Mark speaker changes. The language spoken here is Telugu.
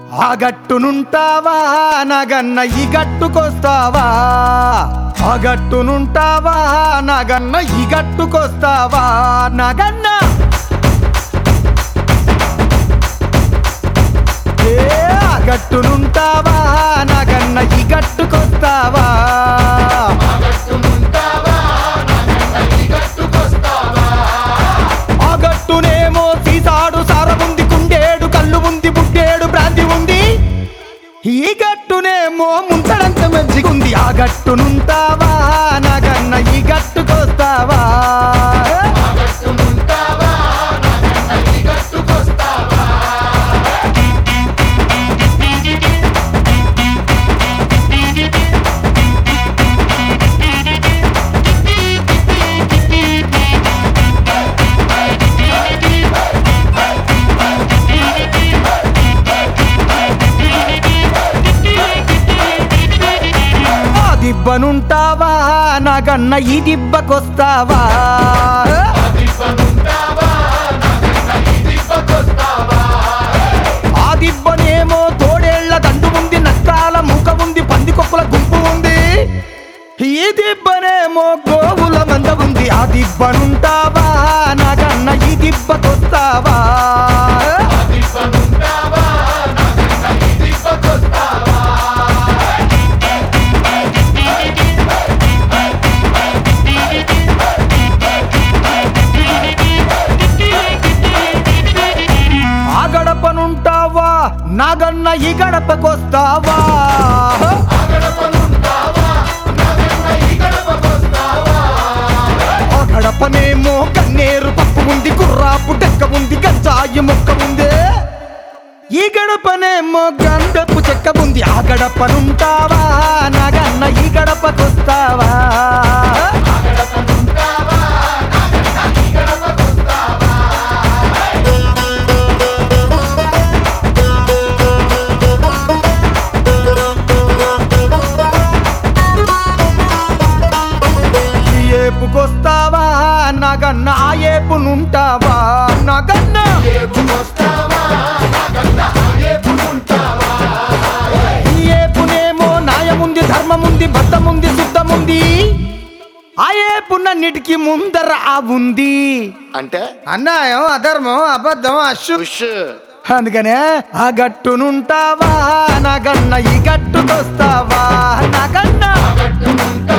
Speaker 1: ఆ గట్టునుంటావా నగన్న ఈ గట్టుకొస్తావా ఆ గట్టునుంటావా నగన్న ఈ గట్టుకొస్తావా నగన్న ఏ ఆ గట్టునుంటావా నగన్న ఈ గట్టుకొస్తావా ఆ గట్టునేమో సీసాడు సారముంది కుండేడు కళ్ళు ఉంది బుడ్డేడు భ్రాంతి ఉంది ఈ గట్టునేమో ముంతడంత మంచిగుంది ఆ గట్టునుంటావా నగన్న ఈ గట్టుకొస్తావా ఆ దిబ్బనుంటావా నగన్న ఈ దిబ్బకొస్తావా ఆ దిబ్బనేమో తోడేళ్ల దండు ఉంది నక్కాల ముఖ ఉంది పందికొక్కుల గుంపు ఉంది ఈ దిబ్బనేమో గోవుల మంద ఉంది ఆ దిబ్బనుంటావా నగన్న ఈ దిబ్బకొస్తావా ఆ గడపనుంటావా నాగన్న ఈ గడపకొస్తావా ఆ గడపనేమో కన్నేరు పప్పు ఉంది కుర్రాపు డెక్క ఉంది గంజాయి మొక్క ఉంది ఈ గడపనేమో గంధపు చెక్క ఉంది ఆ గడపనుంటావా నాగన్న ఈ గడపకొస్తావా ఈ ఏపుకొస్తావా నగన్న ఆ ఏపునుంటావా నగన్న ఈ ఏపునేమో న్యాయముంది ధర్మముంది బద్దముంది శుద్ధముంది ఆ ఏపునన్నిటికీ ముందర ఆ ఉంది
Speaker 2: అంటే
Speaker 1: అన్యాయం అధర్మం అబద్ధం అశు
Speaker 2: ఉష్
Speaker 1: అందుకనే ఆ గట్టునుంటావా నగన్న ఈ గట్టుకొస్తావా నగన్న